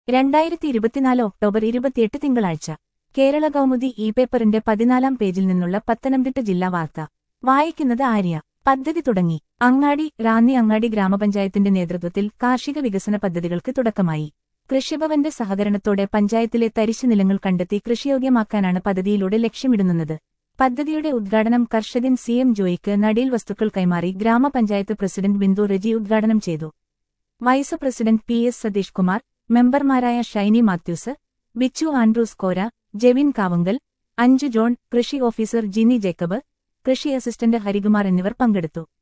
രണ്ടായിരത്തി ഇരുപത്തിനാല് ഒക്ടോബർ ഇരുപത്തിയെട്ട് തിങ്കളാഴ്ച കേരള കൗമുദി ഇ പേപ്പറിന്റെ പതിനാലാം പേജിൽ നിന്നുള്ള പത്തനംതിട്ട ജില്ലാ വാർത്ത വായിക്കുന്നത് ആര്യ പദ്ധതി തുടങ്ങി അങ്ങാടി റാന്നി അങ്ങാടി ഗ്രാമപഞ്ചായത്തിന്റെ നേതൃത്വത്തിൽ കാർഷിക വികസന പദ്ധതികൾക്ക് തുടക്കമായി കൃഷിഭവന്റെ സഹകരണത്തോടെ പഞ്ചായത്തിലെ തരിശു നിലങ്ങൾ കണ്ടെത്തി കൃഷിയോഗ്യമാക്കാനാണ് പദ്ധതിയിലൂടെ ലക്ഷ്യമിടുന്നത് പദ്ധതിയുടെ ഉദ്ഘാടനം കർഷകൻ സി എം ജോയിക്ക് നടീൽ വസ്തുക്കൾ കൈമാറി ഗ്രാമപഞ്ചായത്ത് പ്രസിഡന്റ് ബിന്ദു റെജി ഉദ്ഘാടനം ചെയ്തു vice president P S Satheesh Kumar മെമ്പർമാരായ Shiny Mathews Bichu Andrews Kora Jevin Kavungal Anju John കൃഷി ഓഫീസർ ജിനി ജേക്കബ് കൃഷി അസിസ്റ്റന്റ് ഹരികുമാർ എന്നിവർ പങ്കെടുത്തു